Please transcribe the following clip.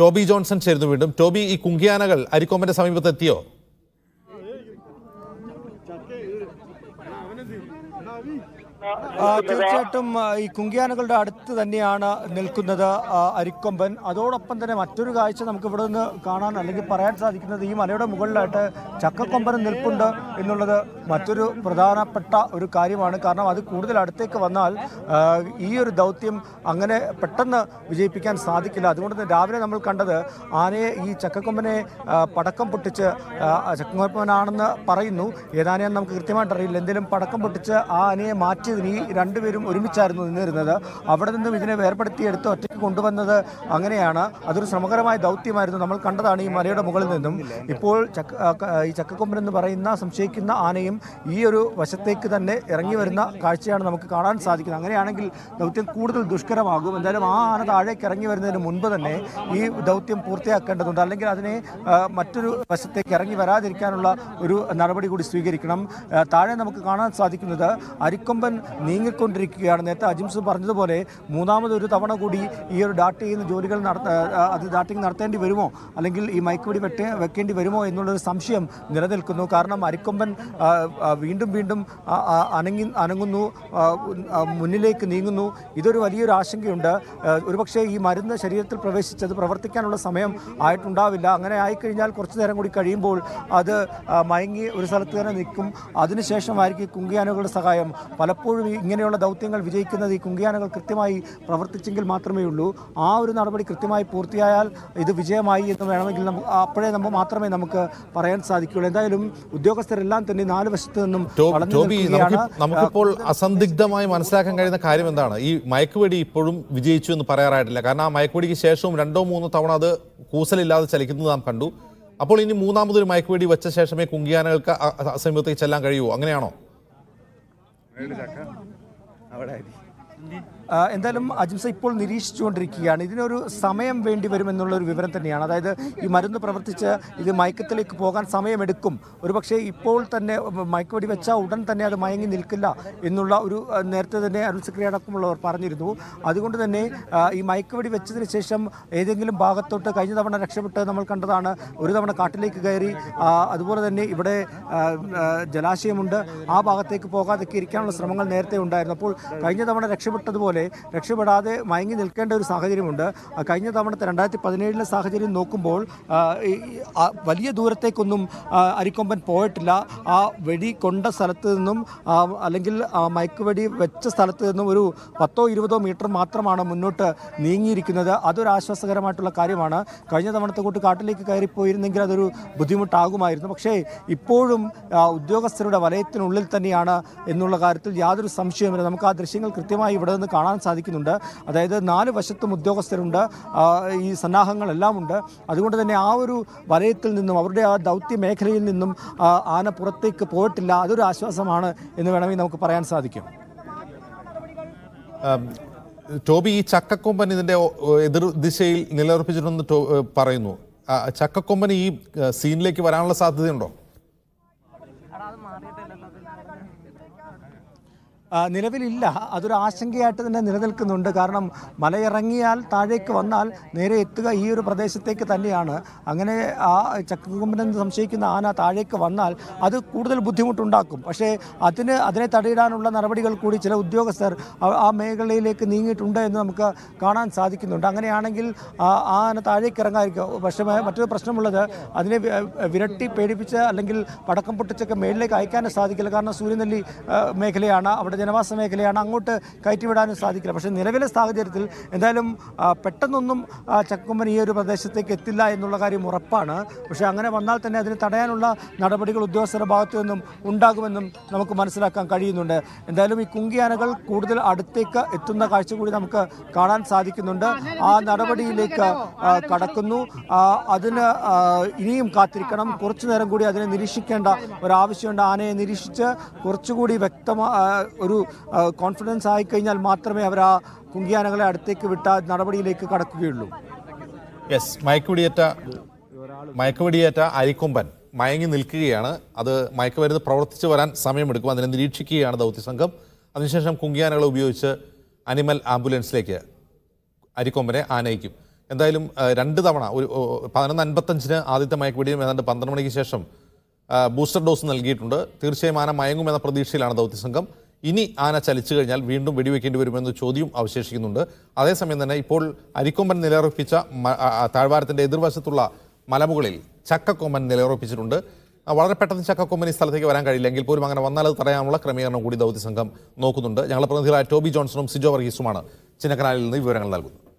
Toby Johnson ചേരുന്നു വീണ്ടും Toby ഈ കുങ്കിയാനകൾ അരിക്കൊമ്പന്റെ സമീപത്ത് എത്തിയോ ആ, തീർച്ചയായിട്ടും ആ, ഈ കുങ്കിയാനകളുടെ അടുത്ത് തന്നെയാണ് നിൽക്കുന്നത് ആ, അരിക്കൊമ്പൻ അതോടൊപ്പം തന്നെ മറ്റൊരു കാഴ്ച നമുക്ക് ഇവിടെ നിന്ന് കാണാൻ അല്ലെങ്കിൽ പറയാൻ സാധിക്കുന്നത് ഈ മലയുടെ മുകളിലായിട്ട് ചക്കക്കൊമ്പൻ നിൽപ്പുണ്ട് എന്നുള്ളത് മറ്റൊരു പ്രധാനപ്പെട്ട ഒരു കാര്യമാണ് കാരണം അത് കൂടുതൽ അടുത്തേക്ക് വന്നാൽ ആ, ഈ ഒരു ദൗത്യം അങ്ങനെ പെട്ടെന്ന് വിജയിപ്പിക്കാൻ സാധിക്കില്ല അതുകൊണ്ട് തന്നെ രാവിലെ നമ്മൾ കണ്ടത് ആനയെ ഈ ചക്കക്കൊമ്പനെ ആ, പടക്കം പൊട്ടിച്ച് ആ, ചക്കക്കൊമ്പനാണെന്ന് പറയുന്നു ഏതാനെയാന്ന് നമുക്ക് കൃത്യമായിട്ട് അറിയില്ല എന്തെങ്കിലും പടക്കം പൊട്ടിച്ച് ആ ആനയെ മാറ്റിയതിന് ഈ രണ്ടുപേരും ഒരുമിച്ചായിരുന്നു നിന്നിരുന്നത് അവിടെ നിന്നും ഇതിനെ വേർപെടുത്തിയെടുത്ത് ഒറ്റയ്ക്ക് കൊണ്ടുവന്നത് അങ്ങനെയാണ് അതൊരു ശ്രമകരമായ ദൗത്യമായിരുന്നു നമ്മൾ കണ്ടതാണ് ഈ മലയുടെ മുകളിൽ നിന്നും ഇപ്പോൾ ചക്ക ആ, ക- ഈ ചക്കക്കൊമ്പൻ എന്ന് പറയുന്ന സംശയിക്കുന്ന ആനയും ഈ ഒരു വശത്തേക്ക് തന്നെ ഇറങ്ങി വരുന്ന കാഴ്ചയാണ് നമുക്ക് കാണാൻ സാധിക്കുന്നത് അങ്ങനെയാണെങ്കിൽ ദൗത്യം കൂടുതൽ ദുഷ്കരമാകും എന്തായാലും ആ ആന താഴേക്ക് ഇറങ്ങി വരുന്നതിന് മുൻപ് തന്നെ ഈ ദൗത്യം പൂർത്തിയാക്കേണ്ടതുണ്ട് അല്ലെങ്കിൽ അതിനെ ആ, മറ്റൊരു വശത്തേക്ക് ഇറങ്ങി വരാതിരിക്കാനുള്ള ഒരു നടപടി കൂടി സ്വീകരിക്കണം ആ, താഴെ നമുക്ക് കാണാൻ സാധിക്കുന്നത് അരിക്കൊമ്പൻ നീങ്ങിക്കൊണ്ടിരിക്കുകയാണ് നേരത്തെ അജിംസ് പറഞ്ഞതുപോലെ മൂന്നാമതൊരു തവണ കൂടി ഈ ഒരു ഡാട്ട് ചെയ്യുന്ന ജോലികൾ നടത്ത ആ, അത് ഡാട്ടിങ് നടത്തേണ്ടി വരുമോ അല്ലെങ്കിൽ ഈ മയക്കുവെടി വെട്ടേ വെക്കേണ്ടി വരുമോ എന്നുള്ളൊരു സംശയം നിലനിൽക്കുന്നു കാരണം അരിക്കൊമ്പൻ ആ, ആ, വീണ്ടും വീണ്ടും ആ, ആ, അനങ്ങി അനങ്ങുന്നു ആ, ഉൻ- ആ, മുന്നിലേക്ക് നീങ്ങുന്നു ഇതൊരു വലിയൊരു ആശങ്കയുണ്ട് ആ, ഒരുപക്ഷെ ഈ മരുന്ന് ശരീരത്തിൽ പ്രവേശിച്ചത് പ്രവർത്തിക്കാനുള്ള സമയം ആയിട്ടുണ്ടാവില്ല അങ്ങനെ ആയിക്കഴിഞ്ഞാൽ കുറച്ചു നേരം കൂടി കഴിയുമ്പോൾ അത് ആ, മയങ്ങി ഒരു സ്ഥലത്ത് തന്നെ നിൽക്കും അതിനുശേഷമായിരിക്കും ഈ കുങ്കിയാനകളുടെ സഹായം പലപ്പോഴും ഈ ഇങ്ങനെയുള്ള ദൗത്യങ്ങൾ വിജയിക്കുന്നത് ഈ കുങ്കിയാനകൾ കൃത്യമായി പ്രവർത്തിച്ചെങ്കിൽ മാത്രമേ ഉള്ളൂ ആ ഒരു നടപടി കൃത്യമായി പൂർത്തിയായാൽ ഇത് വിജയമായി എന്ന് വേണമെങ്കിൽ നമുക്ക് അപ്പോഴേ നമ്മൾ മാത്രമേ നമുക്ക് പറയാൻ സാധിക്കുകയുള്ളൂ എന്തായാലും ഉദ്യോഗസ്ഥരെല്ലാം തന്നെ നാല് വശത്ത് നിന്നും ടോ- വളഞ്ഞു ടോബി നമുക്ക് നിൽക്കുകയാണ് നമുക്കിപ്പോൾ അസന്ദിഗ്ധമായി മനസ്സിലാക്കാൻ കഴിയുന്ന കാര്യം എന്താണ് ഈ മയക്കുവെടി ഇപ്പോഴും വിജയിച്ചു എന്ന് പറയാറായിട്ടില്ല കാരണം ആ മയക്കുവെടിക്ക് ശേഷവും രണ്ടോ മൂന്നോ തവണ അത് കൂസലില്ലാതെ ചലിക്കുന്നത് നാം കണ്ടു അപ്പോൾ ഇനി മൂന്നാമതൊരു മയക്കുവെടി വെച്ച ശേഷമേ കുങ്കിയാനകൾക്ക് അ- അ- സമീപത്തേക്ക് ചെല്ലാൻ കഴിയുമോ അങ്ങനെയാണോ ആ, എന്തായാലും അജിംസ ഇപ്പോൾ നിരീക്ഷിച്ചുകൊണ്ടിരിക്കുകയാണ് ഇതിനൊരു സമയം വേണ്ടി വരുമെന്നുള്ള ഒരു വിവരം തന്നെയാണ് അതായത് ഈ മരുന്ന് പ്രവർത്തിച്ച് ഇത് മയക്കത്തിലേക്ക് പോകാൻ സമയമെടുക്കും ഒരുപക്ഷെ ഇപ്പോൾ തന്നെ മയക്കുവെടി വെച്ചാൽ ഉടൻ തന്നെ അത് മയങ്ങി നിൽക്കില്ല എന്നുള്ള ഒരു ആ, നേരത്തെ തന്നെ അരുൺ സിക്രി അടക്കമുള്ളവർ പറഞ്ഞിരുന്നു അതുകൊണ്ട് തന്നെ ആ, ഈ മയക്കുവെടി വെച്ചതിന് ശേഷം ഏതെങ്കിലും ഭാഗത്തോട്ട് കഴിഞ്ഞ തവണ രക്ഷപ്പെട്ട് നമ്മൾ കണ്ടതാണ് ഒരു തവണ കാട്ടിലേക്ക് കയറി ആ, അതുപോലെ തന്നെ ഇവിടെ ആ, ആ, ജലാശയമുണ്ട് ആ ഭാഗത്തേക്ക് പോകാതൊക്കെ ഇരിക്കാനുള്ള ശ്രമങ്ങൾ നേരത്തെ ഉണ്ടായിരുന്നു അപ്പോൾ കഴിഞ്ഞ തവണ രക്ഷപ്പെട്ടതുപോലെ രക്ഷപ്പെടാതെ മയങ്ങി നിൽക്കേണ്ട ഒരു സാഹചര്യമുണ്ട് ആ, കഴിഞ്ഞ തവണത്തെ രണ്ടായിരത്തി പതിനേഴിലെ സാഹചര്യം നോക്കുമ്പോൾ ആ, ഈ- ആ വലിയ ദൂരത്തേക്കൊന്നും ആ, അരിക്കൊമ്പൻ പോയിട്ടില്ല ആ വെടി കൊണ്ട സ്ഥലത്ത് നിന്നും ആ, അല്ലെങ്കിൽ ആ മയക്കുവെടി വെച്ച സ്ഥലത്ത് നിന്നും ഒരു പത്തോ ഇരുപതോ മീറ്റർ മാത്രമാണ് മുന്നോട്ട് നീങ്ങിയിരിക്കുന്നത് അതൊരു ആശ്വാസകരമായിട്ടുള്ള കാര്യമാണ് കഴിഞ്ഞ തവണത്തെ കൂട്ട് കാട്ടിലേക്ക് കയറിപ്പോയിരുന്നെങ്കിൽ അതൊരു ബുദ്ധിമുട്ടാകുമായിരുന്നു പക്ഷേ ഇപ്പോഴും ആ, ഉദ്യോഗസ്ഥരുടെ വലയത്തിനുള്ളിൽ തന്നെയാണ് എന്നുള്ള കാര്യത്തിൽ യാതൊരു സംശയവുമില്ല നമുക്ക് ആ ദൃശ്യങ്ങൾ കൃത്യമായി ഇവിടെ നിന്ന് കാണാൻ സാധിക്കുന്നുണ്ട് അതായത് നാല് വശത്തും ഉദ്യോഗസ്ഥരുണ്ട് ആ, ഈ സന്നാഹങ്ങളെല്ലാം ഉണ്ട് അതുകൊണ്ട് തന്നെ ആ ഒരു വലയത്തിൽ നിന്നും അവരുടെ ആ ദൗത്യ മേഖലയിൽ നിന്നും ആ, ആന പുറത്തേക്ക് പോയിട്ടില്ല അതൊരു ആശ്വാസമാണ് എന്ന് വേണമെങ്കിൽ നമുക്ക് പറയാൻ സാധിക്കും ഉം, ടോബി ഈ ചക്കക്കൊമ്പൻ ഇതിന്റെ ഒ- ഒ- എതിർ ദിശയിൽ നിലയുറപ്പിച്ചിട്ടുണ്ടെന്ന് ടോ- ഏഹ് പറയുന്നു ആ, ചക്കക്കൊമ്പൻ ഈ ഏഹ്, സീനിലേക്ക് വരാനുള്ള സാധ്യതയുണ്ടോ ആ, നിലവിലില്ല അതൊരു ആശങ്കയായിട്ട് തന്നെ നിലനിൽക്കുന്നുണ്ട് കാരണം മലയിറങ്ങിയാൽ താഴേക്ക് വന്നാൽ നേരെ എത്തുക ഈ ഒരു പ്രദേശത്തേക്ക് തന്നെയാണ് അങ്ങനെ ആ ചക്കക്കൊമ്പനെന്ന് സംശയിക്കുന്ന ആന താഴേക്ക് വന്നാൽ അത് കൂടുതൽ ബുദ്ധിമുട്ടുണ്ടാക്കും പക്ഷേ അതിന് അതിനെ തടയിടാനുള്ള നടപടികൾ കൂടി ചില ഉദ്യോഗസ്ഥർ ആ- ആ മേഖലയിലേക്ക് നീങ്ങിയിട്ടുണ്ട് എന്ന് നമുക്ക് കാണാൻ സാധിക്കുന്നുണ്ട് അങ്ങനെയാണെങ്കിൽ ആ ആ ആന താഴേക്ക് ഇറങ്ങാതിരിക്കും പക്ഷേ മ- മറ്റൊരു പ്രശ്നമുള്ളത് അതിനെ വി- വിരട്ടി പേടിപ്പിച്ച് അല്ലെങ്കിൽ പടക്കം പൊട്ടിച്ചൊക്കെ മേളിലേക്ക് അയക്കാനും സാധിക്കില്ല കാരണം സൂര്യനെല്ലി ആ, മേഖലയാണ് അവിടെ ജനവാസ മേഖലയാണ് അങ്ങോട്ട് കയറ്റിവിടാനും സാധിക്കില്ല പക്ഷേ നിലവിലെ സാഹചര്യത്തിൽ എന്തായാലും ആ, പെട്ടെന്നൊന്നും ആ, ചക്കക്കൊമ്പൻ ഈ ഒരു പ്രദേശത്തേക്ക് എത്തില്ല എന്നുള്ള കാര്യം ഉറപ്പാണ് പക്ഷേ അങ്ങനെ വന്നാൽ തന്നെ അതിന് തടയാനുള്ള നടപടികൾ ഉദ്യോഗസ്ഥരുടെ ഭാഗത്തു നിന്നും ഉണ്ടാകുമെന്നും നമുക്ക് മനസ്സിലാക്കാൻ കഴിയുന്നുണ്ട് എന്തായാലും ഈ കുങ്കിയാനകൾ കൂടുതൽ അടുത്തേക്ക് എത്തുന്ന കാഴ്ച കൂടി നമുക്ക് കാണാൻ സാധിക്കുന്നുണ്ട് ആ നടപടിയിലേക്ക് ആ, കടക്കുന്നു ആ, അതിന് ആ, ഇനിയും കാത്തിരിക്കണം കുറച്ചു നേരം കൂടി അതിനെ നിരീക്ഷിക്കേണ്ട ഒരാവശ്യമുണ്ട് ആനയെ നിരീക്ഷിച്ച് കുറച്ചുകൂടി വ്യക്തമാ ആ, ഒരു കോൺഫിഡൻസ് ആയിക്കഴിഞ്ഞാൽ മാത്രമേ അവർ ആ കുങ്കിയാനകളെ അടുത്തേക്ക് വിട്ട നടപടിയിലേക്ക് കടക്കുകയുള്ളൂ യെസ് മയക്കുവെടിയേറ്റ മയക്കുവെടിയേറ്റ അരിക്കൊമ്പൻ മയങ്ങി നിൽക്കുകയാണ് അത് മയക്കുമരുന്ന് പ്രവർത്തിച്ചു വരാൻ സമയമെടുക്കും അതിനെ നിരീക്ഷിക്കുകയാണ് ദൗത്യസംഘം അതിനുശേഷം കുങ്കിയാനകളെ ഉപയോഗിച്ച് അനിമൽ ആംബുലൻസിലേക്ക് അരിക്കൊമ്പനെ ആനയിക്കും എന്തായാലും ആ, രണ്ട് തവണ ഒരു ഓ, പതിനൊന്ന് അൻപത്തഞ്ചിന് ആദ്യത്തെ മയക്കുവെടിയും ഏതാണ്ട് പന്ത്രണ്ട് മണിക്ക് ശേഷം ആ, ബൂസ്റ്റർ ഡോസ് നൽകിയിട്ടുണ്ട് തീർച്ചയായും ആന മയങ്ങുമെന്ന പ്രതീക്ഷയിലാണ് ദൗത്യസംഘം ഇനി ആന ചലിച്ചു കഴിഞ്ഞാൽ വീണ്ടും വെടിവെക്കേണ്ടി വരുമെന്ന ചോദ്യം അവശേഷിക്കുന്നുണ്ട് അതേസമയം തന്നെ ഇപ്പോൾ അരിക്കൊമ്പൻ നിലയുറപ്പിച്ച മ- ആ, ആ, താഴ്വാരത്തിന്റെ എതിർവശത്തുള്ള മലമുകളിൽ ചക്കക്കൊമ്പൻ നിലയുറപ്പിച്ചിട്ടുണ്ട് ആ, വളരെ പെട്ടെന്ന് ചക്കക്കൊമ്പൻ ഈ സ്ഥലത്തേക്ക് വരാൻ കഴിയില്ല എങ്കിൽ പോലും അങ്ങനെ വന്നാൽ അത് തടയാനുള്ള ക്രമീകരണം കൂടി ദൗത്യസംഘം നോക്കുന്നുണ്ട് ഞങ്ങളുടെ പ്രതിനിധികളായ ടോബി ജോൺസണും സിജോ വർഗീസുമാണ് ചിന്നക്കനാലിൽ നിന്ന് ഈ വിവരങ്ങൾ നൽകുന്നത്